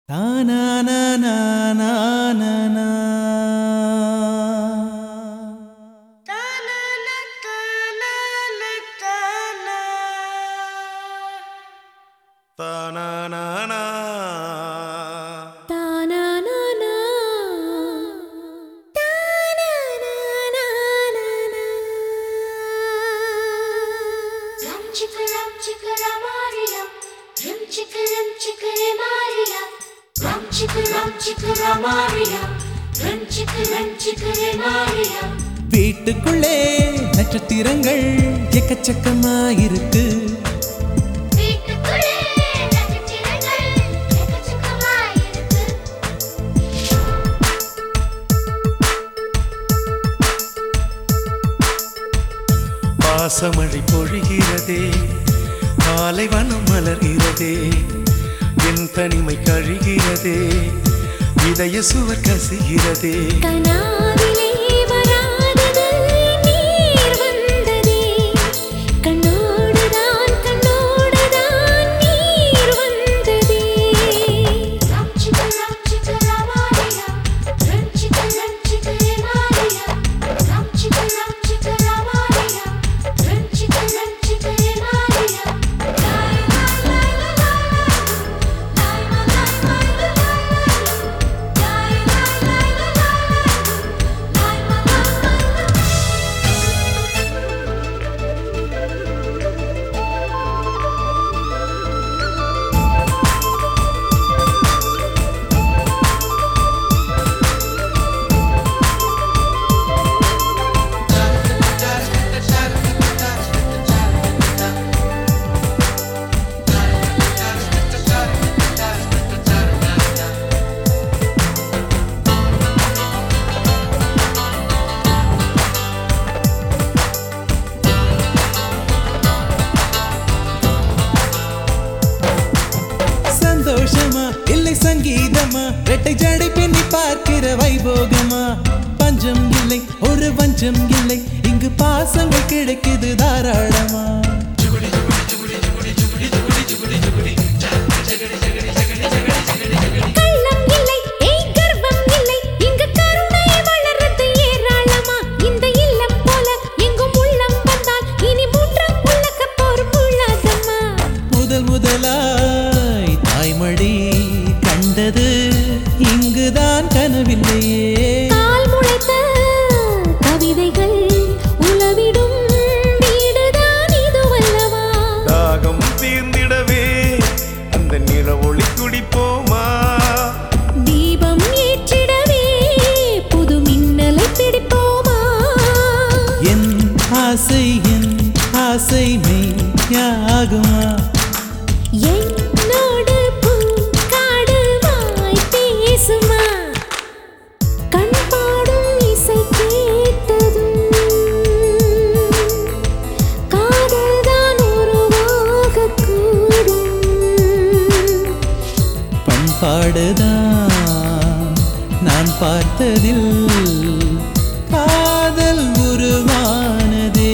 தானானா Rum chicka rum chicka Maria. Rum chicka rum chicka Maria. Rum chicka rum chicka Maria. Rum chicka rum chicka Maria. வீட்டுக்குள்ளே நட்சத்திரங்கள் எக்கச்சக்கமாயிருக்கு வீட்டுக்குள்ளே நட்சத்திரங்கள் எக்கச்சக்கமாயிருக்கு. பாசமழை பொழிகிறதே பாலைவனம் மலர்கிறதே என் தனிமை கழிகிறதே இதய சுவர் கசிகிறதே கனாவிலே வராதது நீர் வந்ததே கண்ணோடுதான் கண்ணோடுதான் நீர் வந்ததே ரம் சிக்க ரம் சிக்க ராமாரியா ரம் சிக்க ரம் சிக்க மாரியா ரம் சிக்க ரம் சிக்க ராமாரியா ரம் சிக்க ரம் சிக்க மாரியா லாய் லாய் லாய் லாய் லாய் லாய் லாய் சந்தோஷமா இல்லை சங்கீதமா ரெட்டை ஜடை பின்னி பார்க்கிற வைபோகமா பஞ்சம் இல்லை ஒரு பஞ்சம் இல்லை இங்கு பாசங்கள் கிடைக்குது தாராளமா கள்ளம் இல்லை ஏய் கர்வம் இல்லை இங்கு கருணை வளர்றது ஏராளமா இந்த இல்லம் போல எங்கும் உள்ளம் வந்தால் இனி மூன்றாம் உலக போர் உள்ளாதம்மா முதல் முதலாய் தாய்மடி கண்டது இங்குதான் கனவில்லையே கால் முளைத்த கவிதைகள் உலவிடும் வீடுதான் இதுவல்லவா தாகம் தீர்ந்திடவே அந்த நிற ஒளி குடிப்போமா தீபம் ஏற்றிடவே புது மின்னலை பிடிப்போமா என் ஆசை என் ஆசை மெய்யாகுமா என்னோடு பூக்காடு வாய் பேசுமா கண் பாடும் இசை கேட்டதும் காதல்தான் உருவாகக் கூடும் பண்பாடுதான் நான் பார்த்ததில் காதல் உருவானதே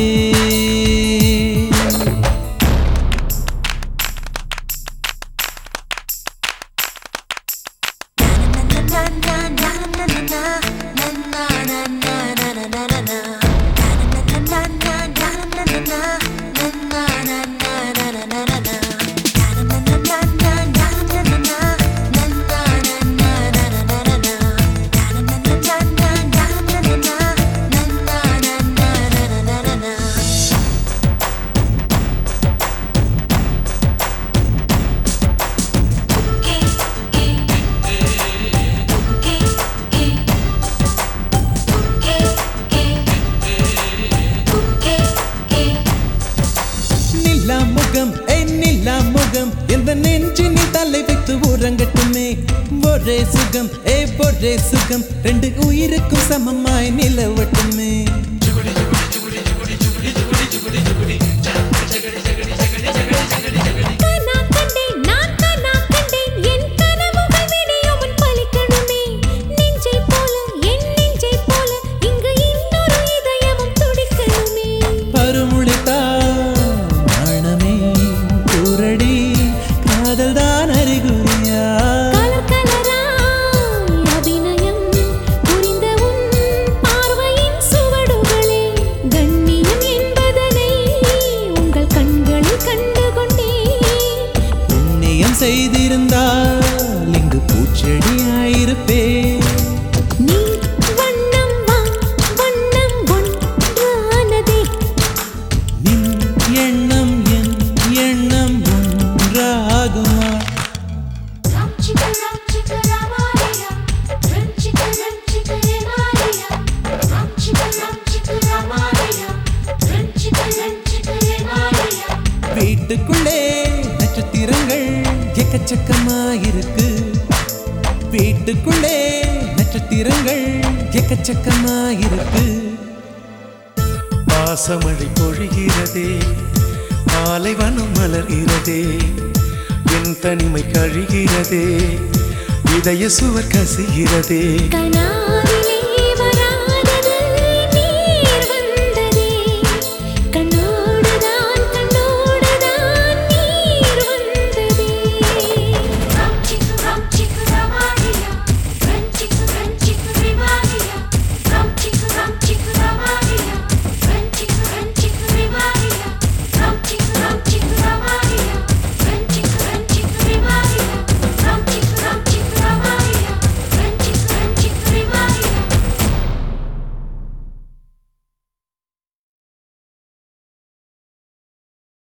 நில்லா முகம் என் நில்லா முகம் எந்த நெஞ்சினில் தலை வைத்து உறங்கட்டுமே ஒரே சுகம் ஏ ஒரே சுகம் ரெண்டு உயிருக்கும் சமமாய் நிலவட்டுமே கனா கண்டேன் நான் கனா கண்டேன் என் கனவுகள் விடியும் முன் பலிக்கணுமே நெஞ்சை போல என் நெஞ்சை போல இங்கு இன்னொரு இதயமும் துடிக்கணுமே பருமுழித்தால் நாணமே கூரடி காதல் தான் அறிகுறியா கலர் இருந்தால் இங்கு பூச்செடியாயிருப்பேன் நீ வண்ணம் வா வண்ணம் ஒன்றானதே நின் எண்ணம் என் எண்ணம் ஒன்றாகுமா ரம் சிக்க ரம் சிக்க ரமாரியா ரம் சிக்க ரம் சிக்க ரமாரியா ரம் சிக்க ரம் சிக்க ரமாரியா ரம் சிக்க ரம் சிக்க ரமாரியா வீட்டுக்குள்ளே நட்சத்திரங்கள் எக்கச்சக்கமாயிருக்கு வீட்டுக்குள்ளே நட்சத்திரங்கள் எக்கச்சக்கமாயிருக்கு பாசமழை பொழிகிறதே பாலைவனம் மலர்கிறதே என் தனிமை கழிகிறதே இதய சுவர் கசுகிறதே கனாவே